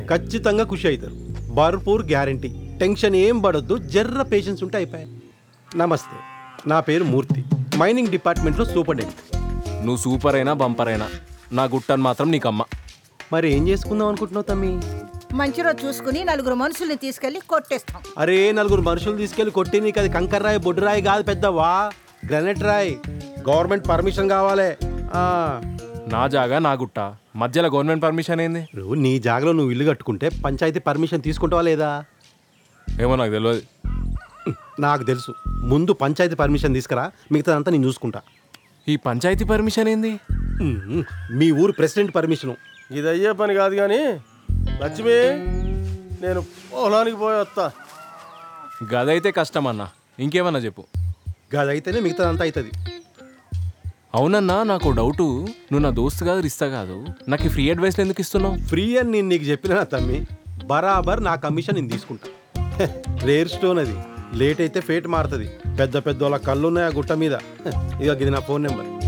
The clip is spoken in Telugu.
ఖచ్చితంగా ఖుషి అవుతారు భర్పూర్ గ్యారంటీ టెన్షన్ ఏం పడొద్దు జర్ర పేషెన్స్ ఉంటే అయిపోయాయి నమస్తే నా పేరు మూర్తి మైనింగ్ డిపార్ట్మెంట్లో సూపరింటెండెంట్ నువ్వు సూపర్ అయినా బంపర్ అయినా నా గుట్టని మాత్రం నీకమ్మ మరి ఏం చేసుకుందాం అనుకుంటున్నావు తమ్మి మంచి రోజు చూసుకుని నలుగురు మనుషుల్ని తీసుకెళ్లి కొట్టేస్తాం అరే నలుగురు మనుషులు తీసుకెళ్లి కొట్టి నీకు అది కంకర్ రాయి బొడ్డు రాయి కాదు పెద్దవా గ్రానైట్ రాయి గవర్నమెంట్ పర్మిషన్ కావాలి ఆ, నా జాగా నా గుట్ట మధ్యలో గవర్నమెంట్ పర్మిషన్ ఏంది ఇప్పుడు నీ జాగలో నువ్వు ఇల్లు కట్టుకుంటే పంచాయతీ పర్మిషన్ తీసుకుంటావా లేదా ఏమో నాకు తెలియదు నాకు తెలుసు ముందు పంచాయతీ పర్మిషన్ తీసుకురా మిగతాదంతా నేను చూసుకుంటా ఈ పంచాయతీ పర్మిషన్ ఏంది ఉమ్, మీ ఊరు ప్రెసిడెంట్ పర్మిషను ఇది అయ్యే పని కాదు కానీ లక్ష్మి నేను పొలానికి పోయి వస్తా గదైతే కష్టం అన్న ఇంకేమన్నా చెప్పు గదైతేనే మిగతాదంతా అవుతుంది అవునన్నా నాకు డౌటు నువ్వు నా దోస్తు కాదు రిస్తా కాదు నాకు ఈ ఫ్రీ అడ్వైస్లు ఎందుకు ఇస్తున్నావు ఫ్రీ అని నేను నీకు చెప్పిన తమ్మి బరాబర్ నా కమిషన్ నేను తీసుకుంటా హె, రేర్ స్టోన్ అది లేట్ అయితే ఫేట్ మారుతుంది పెద్ద పెద్ద వాళ్ళ కళ్ళు ఉన్నాయి ఆ గుట్ట మీద హె, ఇక ఇది నా ఫోన్ నెంబర్